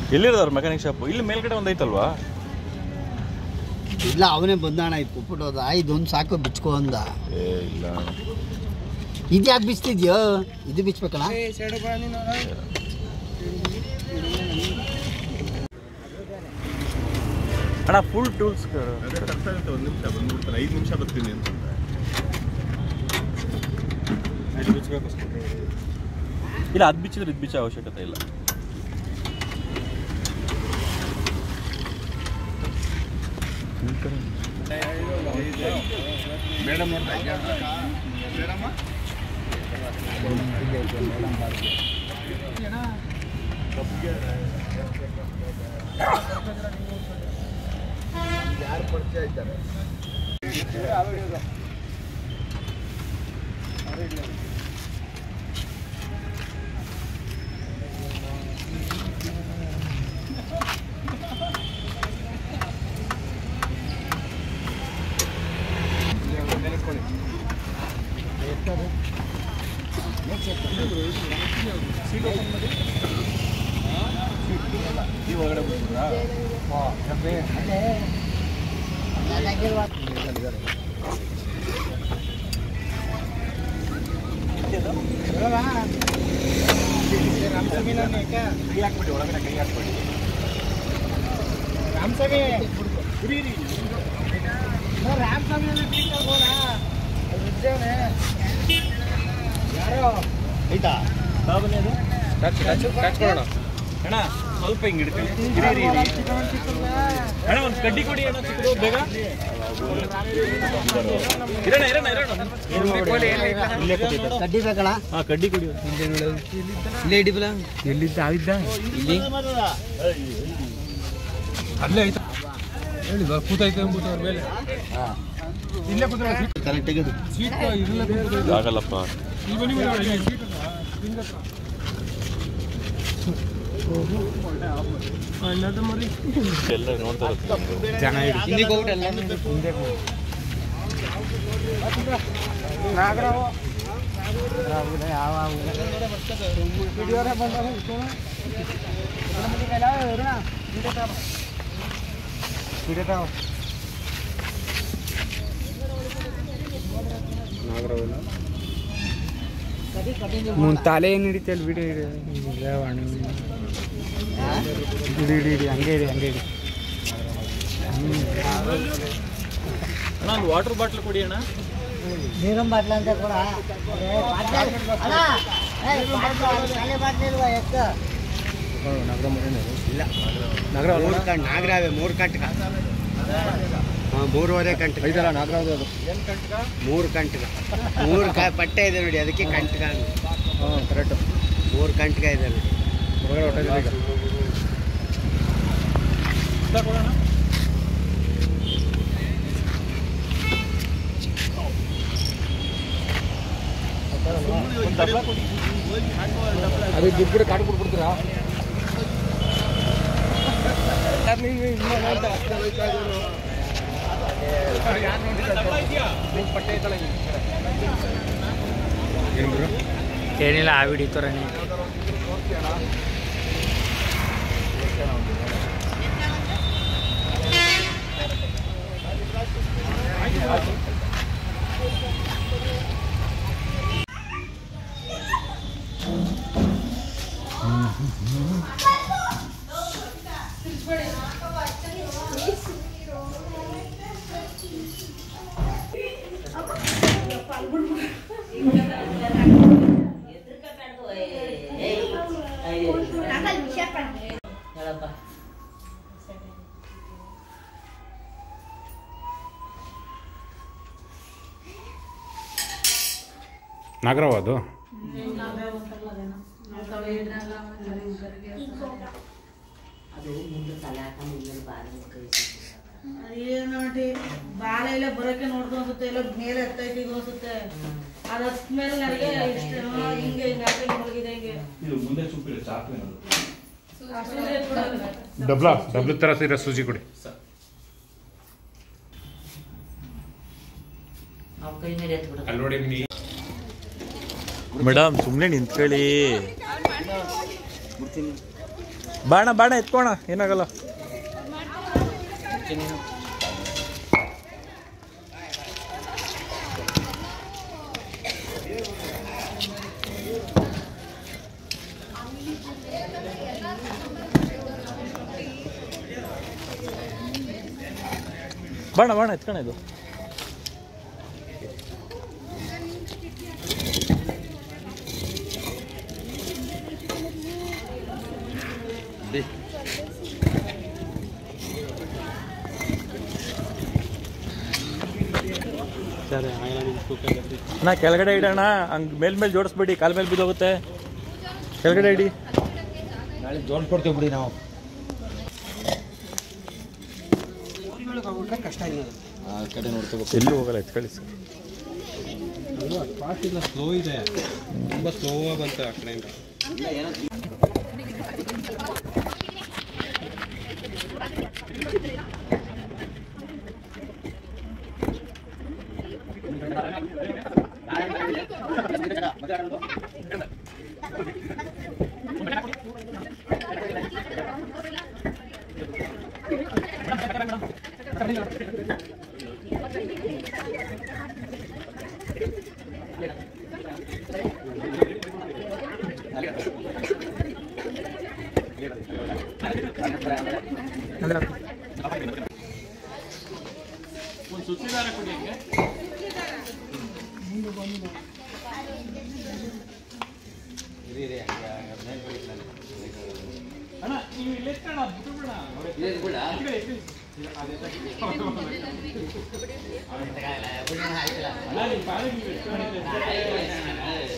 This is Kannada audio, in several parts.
ಎಲ್ಲಿರೋದವ್ರ ಮೆಕ್ಯಾನಿಕ್ ಶಾಪ್ ಇಲ್ಲಿ ಮೇಲ್ಗಡೆ ಒಂದು ಐತಲ್ವಾ ಇಲ್ಲ ಅವನೇ ಬಂದಾಣ ಇದು ಕೊಟ್ಬಿಟ್ಟೋದ ಇದೊಂದು ಸಾಕು ಬಿಚ್ಕೊ ಅಂದ ಏ ಇಲ್ಲ ಇದು ಯಾಕೆ ಬಿಚ್ತಿದ್ಯೋ ಇದು ಬಿಚ್ಬೇಕಣ್ಣ ಅಣ್ಣ ಫುಲ್ ಟೂಲ್ಸ್ ಅದೇ ಕರ್ತಾ ಇರುತ್ತೆ ಒಂದು ನಿಮಿಷ ಬಂದ್ಬಿಡ್ತಾನೆ ಐದು ನಿಮಿಷ ಬರ್ತೀನಿ ಅಂತ ಇಲ್ಲ ಅದು ಬಿಚ್ಚಿದ್ರೆ ಇದು ಬಿಚ್ಚೋ ಅವಶ್ಯಕತೆ ಇಲ್ಲ ಮೇಡಮ್ ನೋಡ್ತಾ ಇದ್ಯಾ ಮೇಡಮ್ಮ ಯಾರು ಪರಿಚಯ ಇದ್ದಾರೆ ಕೈ ಹಾಕ್ಬಿಡಿ ಒಳಗಡೆ ಕೈ ಹಾಕ್ಬಿಡಿ ಆಯ್ತಾ ಅಣ್ಣ ಸ್ವಲ್ಪ ಹಿಂಗೆ ಹಿಡ್ಕೊಳ್ಳಿ ಇರಿ, ಇರಿ, ಇರಿ. ಅಣ್ಣ ಒಂದು ಕಡ್ಡಿ ಕೊಡಿ ಅಣ್ಣ ಚಿಕ್ಕದು ಬೇಗ ಇರೋಣ ಇರೋಣ ಇರೋಣ ಇಲ್ಲೇ ಕೂತಿದ್ದೆ. ಕಡ್ಡಿ ಬೇಕಣ್ಣ ಹಾ ಕಡ್ಡಿ ಕೊಡಿ ಇಲ್ಲೇ ಹಿಡಿಬಲ ಎಲ್ಲಿದ್ದ ಆಗಿದ್ದ ಇಲ್ಲಿ ಅಲ್ಲೇ ಆಯ್ತಾ ಹೇಳಿ ಬಾ, ಕೂತೈತೆ ಅಂದ್ಬಿಟ್ಟು ಅವ್ರ ಮೇಲೆ ಇಲ್ಲೇ ಕೂತ್ರ ಕರೆಕ್ಟ್ ತೆಗೆದು ಸೀಟ್ ಇರಲ್ಲ ಕೂತ್ಕೊಳ್ಳಿ. ಆಗಲ್ಲಪ್ಪ ಇಲ್ಲಿ ಬನ್ನಿ ಮೇಡಮ್, ಇಲ್ಲಿ ಸೀಟ್ ಅಲ್ಲ, ಹಿಂಗ್ ಹತ್ರ. ಅಣ್ಣದ ಮರಿ ಎಲ್ಲ ನೋಡ್ತಾ ಇರುತ್ತೆ ಜನ ಹಿಂದಿಗೆ ಹೋಗ್ಬಿಟ್ಟಲ್ಲ ಮುಂದೆ ತಲೆ ಏನು ಹಿಡಿತೆ ಅಲ್ಲಿ ಬಿಡಿ ಹಿಡಿ ಇಡಿ ಇಡಿ ಇಡಿ ಹಂಗೆ ಇಡಿ ಹಂಗೆ ಇಡಿ ಅಣ್ಣ ಒಂದು ವಾಟರ್ ಬಾಟ್ಲ್ ಕೊಡಿ ಅಣ್ಣ ನೀರಿನ ಬಾಟ್ಲ ಅಂತ ಕೂಡ ನಗರ ಮೂರು ಕಂಟ್ ನಾಗರಾವೆ ಮೂರು ಕಂಟ್ಕ ಹಾಂ ಮೂರುವರೆ ಕಂಟ್ಕ ಐದಲ್ಲ ನಾಗರಾವ್ದು ಅದು ಮೂರು ಕಂಟ್ಕ ಮೂರು ಕ ಪಟ್ಟೆ ಇದೆ ನೋಡಿ ಅದಕ್ಕೆ ಕಂಟ್ಕ ಹಾಂ ಕರೆಕ್ಟ್ ಮೂರು ಕಂಟ್ಕ ಇದೆ ನೋಡಿ ಹೊರಗಡೆ ಹೊಟ್ಟೆ ಈಗ ಇಷ್ಟ ಕೊಡೋಣ ಒಂದು ಡಬ್ಲ ಕೊಡಿ ಅದು ದುಡ್ಡು ಕೂಡ ಕಾಡು ಕೊಟ್ಬಿಡ್ತೀರಾ ಏನಿಲ್ಲ ಆ ಹಿಡಿತಾರ ನಾಗರಾವ್ ಅದು ಅದೇನು ನೋಡಿ ಬಾಲ ಎಲ್ಲ ಬರೋಕೆ ನೋಡ್ದು ಅನ್ಸುತ್ತೆ ಎಲ್ಲ ಮೇಲೆ ಹತ್ತೈತಿ ಇದು ಅನ್ಸುತ್ತೆ ಅದು ಹತ್ತ ಮೇಲೆ ನನಗೆ ಇಷ್ಟ ಆ, ಹಿಂಗೆ ಹಿಂಗೆ ಹಾಕಿ ಮುಳುಗಿದೆ ಹಿಂಗೆ ಇದು ಮುಂದೆ ಚುಪ್ಪಿಲ್ಲ ಚಾಕು ಏನದು ಅಷ್ಟೇ ಕೊಡೋದು. ಡಬ್ಲ ಡಬ್ಲ ತರ ಇರೋ ಸೂಜಿ ಕೊಡಿ ಅಲ್ಲಿ ನೋಡಿ ನೀ ಮೇಡಮ್ ಸುಮ್ಮನೆ ನಿಂತ್ಕೊಳ್ಳಿ ಬಾಣ ಬಾಣ ಎತ್ಕೋಣ ಏನಾಗಲ್ಲ ಬಾಣ ಬಾಣ ಎತ್ಕೋಣ ಇದು ಅಣ್ಣ ಕೆಳಗಡೆ ಇಡೋಣ ಹಂಗೆ ಮೇಲ್ ಮೇಲೆ ಜೋಡಿಸ್ಬಿಡಿ ಕಾಲ್ ಮೇಲೆ ಬಿದ್ದೋಗುತ್ತೆ ಕೆಳಗಡೆ ಇಡಿ ನಾಳೆ ಜೋನ್ ಕೊಡ್ತೀವಿ ಬಿಡಿ ನಾವು ಕಷ್ಟ ಆ ಕಡೆ ನೋಡ್ಕೋಬೇಕು ಎಲ್ಲೂ ಹೋಗಲ್ಲ ಎತ್ಕೊಳ್ಳಿ ಸರ್ ಫಾಸ್ಟ್ ಇಲ್ಲ ಸ್ಲೋ ಇದೆ ತುಂಬ ಸ್ಲೋ ಬಂತು ಆ ಕಡೆಯಿಂದ ಒಂದು ಸುತ್ತಿದಾರ ಕೊಡಿ ಹಂಗೆ ಅಣ್ಣ ನೀವು ಇಲ್ಲಿ ಎತ್ಕೋಣ ಬಿಟ್ಟು ಬಿಡ ಅಣ್ಣ ನಿಮ್ಮ ಪಾಲಿಗೆ ನೀವು ಎತ್ಕೊಂಡಿದ್ದೆ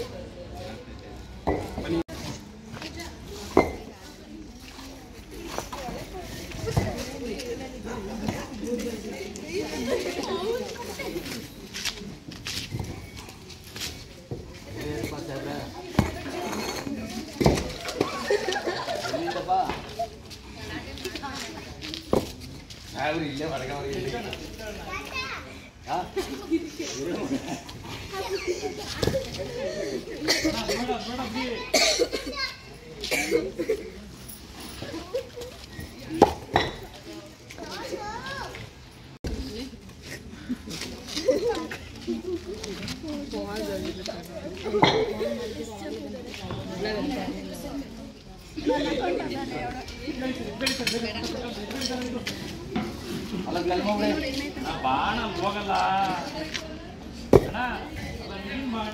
ಅಣ್ಣ, ಬಾಣ ಹೋಗಲ್ಲ ಅಣ್ಣ ಅದನ್ನ ಏನ್ ಬಾಣ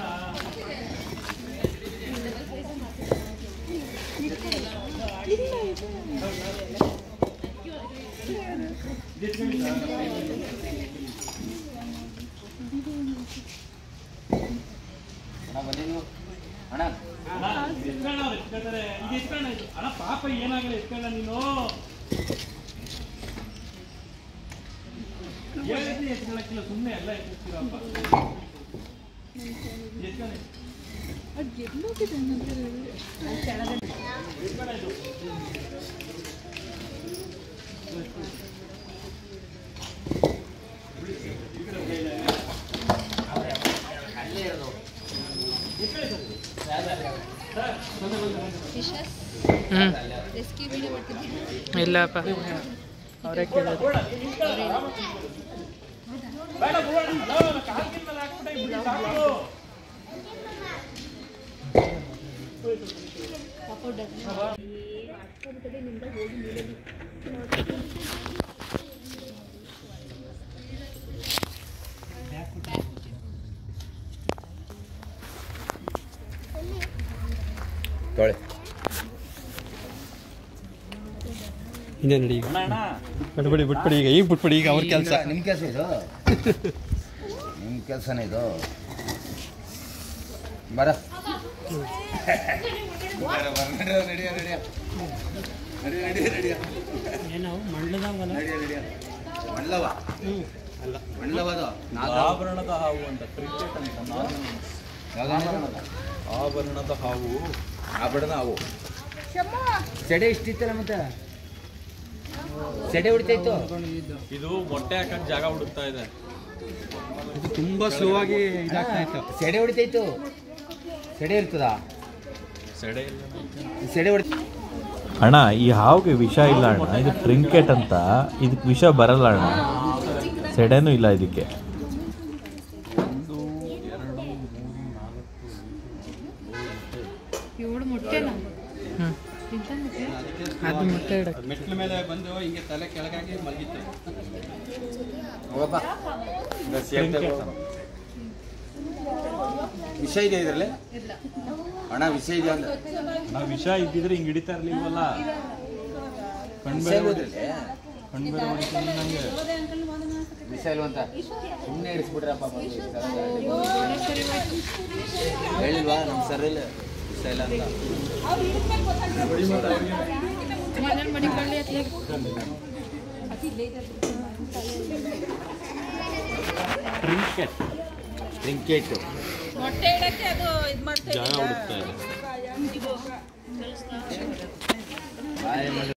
ಅಣ್ಣ ಎತ್ಕೊಳ್ಳ ಅವ್ರು ಎತ್ಕೊಳ್ತಾರೆ ಈಗ ಎತ್ಕೊಳ್ಳ ಇದು. ಅಣ್ಣ ಪಾಪ ಏನಾಗಲ್ಲ ಎತ್ಕೊಳ್ಳ ನೀನು ಹೇಳಿದ್ರೆ ಎತ್ಕೊಳ್ಳಕ್ಕಿಲ್ಲ ಸುಮ್ಮನೆ ಎಲ್ಲ ಎತ್ತಿರ್ತೀರಪ್ಪ ಎತ್ಕೊಳ್ಳಿ ರೆಸ್ಕ್ಯೂ ವಿಡಿಯೋ ಮಾಡ್ತಿದ್ದೀನಿ ಇಲ್ಲಪ್ಪ ಅವರೇ ಕೇಳೋದು ಬೇಡ ಬಿಡೋಣ ಅಲ್ಲ ಕಾಲ್ಗಿನ ಮೇಲೆ ಹಾಕ್ಬಿಟ್ಟೆ ಬಿಡಿ ಸಾಕು ತೊಳೆ ಹಿಂದೆ ನಡಿ ಈಗ ಅಣ್ಣ ಅಣ್ಣ ಬಿಟ್ಬಿಡಿ ಬಿಟ್ಬಿಡಿ ಈಗ ಈಗ ಬಿಟ್ಬಿಡಿ ಈಗ ಅವ್ರ ಕೆಲಸ ನಿಮ್ಮ ಕೆಲಸ ಇದು ನಿಮ್ಮ ಕೆಲಸನೇ ಇದು ಬರ ಮಂಡ್ಲವ ಮಂಡ್ಲವ ಅದು ಆಭರಣದ ಹಾವು ಅಂತ ಕ್ರಿಕೆಟ್ ಅಂತ ನಾನು ಆಭರಣದ ಹಾವು ಆಭರಣ ಅವು ಸೆಡೆ ಇಷ್ಟಿತ್ತಲ್ಲ ಮತ್ತೆ ಸೆಡೆ ಹೊಡಿತಾಯಿತ್ತು ಇದು ಮೊಟ್ಟೆ ಹಾಕಕ್ ಜಾಗ ಹುಡುಕ್ತಾ ಇದೆ ಇದು ತುಂಬ ಸ್ಲೋ ಆಗಿ ಇದಾಗ್ತಾ ಇತ್ತು ಸೆಡೆ ಹೊಡಿತಾಯಿತ್ತು ಸೆಡೆ ಇರ್ತದ ಸೆಡೆ ಇಲ್ಲ ಸೆಡೆ ಹೊಡಿ ಅಣ್ಣ ಈ ಹಾವಿಗೆ ವಿಷ ಇಲ್ಲ ಅಣ್ಣ ಇದು ಟ್ರಿಂಕೆಟ್ ಅಂತ ಇದಕ್ಕೆ ವಿಷ ಬರಲ್ಲ ಅಣ್ಣ ಸೆಡೆನೂ ಇಲ್ಲ ಇದಕ್ಕೆ ಏಳು ಮೊಟ್ಟೆನ ಹ್ಮ್. ಇಂಥ ಮೊಟ್ಟೆ ಅದು ಮೊಟ್ಟೆ ಇಡಕ್ಕೆ ಮೆಟ್ಲ ಮೇಲೆ ಬಂದು ಹಿಂಗೆ ತಲೆ ಕೆಳಗಾಗಿ ಮಲಗಿತ್ತು ವಿಷ ಇದೆ ಇದರಲ್ಲಿ ಹಣ ವಿಷ ಇದೆ ಅಂದ್ರೆ ನಾವು ವಿಷ ಇದ್ದಿದ್ರೆ ಹಿಂಗೆ ಹಿಡಿತಾ ಇರ್ಲಿಲ್ವಲ್ಲ ವಿಷ ಇಲ್ವದ್ರಲ್ಲಿ? ಕಣ್ಣು ಬೇರೆ ಹೊಡಿತೀನಿ ನಂಗೆ ವಿಷ ಇಲ್ವಂತ ಸುಮ್ಮನೆ ಇಡಿಸ್ಬಿಟ್ರಪ್ಪ ಹೇಳಿಲ್ವಾ ನಮ್ಮ ಸರ್ ಇಲ್ಲ ವಿಷ ಇಲ್ಲ ಅಂತ ಮನೇಲಿ ಮಡಿಕೊಳ್ಳಿ ಅತ್ಲಾಗ ಟ್ರಿಂಕೆಟ್ ಟ್ರಿಂಕೇಟ್ ಮೊಟ್ಟೆ ಇಡಕ್ಕೆ ಅದು ಇದು ಮಾಡ್ತಾ ಜಾಗ ಹುಡುಕ್ತಾ ಇದೆ ಇದು